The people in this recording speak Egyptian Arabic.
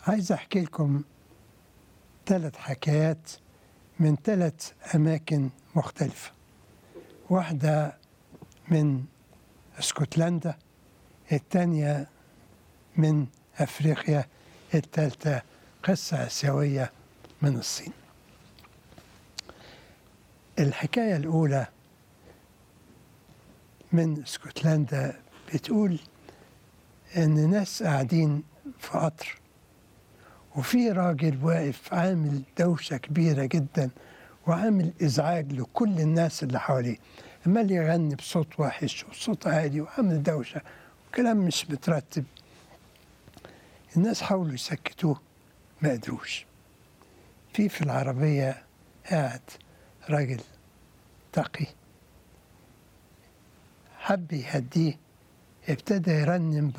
عايز أحكي لكم ثلاث حكايات من ثلاث أماكن مختلفة واحدة من اسكتلندا الثانية من أفريقيا الثالثة قصة آسيوية من الصين الحكاية الأولى من اسكتلندا بتقول إن ناس قاعدين في قطر وفي راجل واقف عامل دوشة كبيرة جدا وعامل إزعاج لكل الناس اللي حواليه عمال يغني بصوت وحش وصوت عالي وعامل دوشة وكلام مش مترتب الناس حاولوا يسكتوه ما قدروش في في العربية قاعد راجل تقي حب يهديه ابتدى يرنم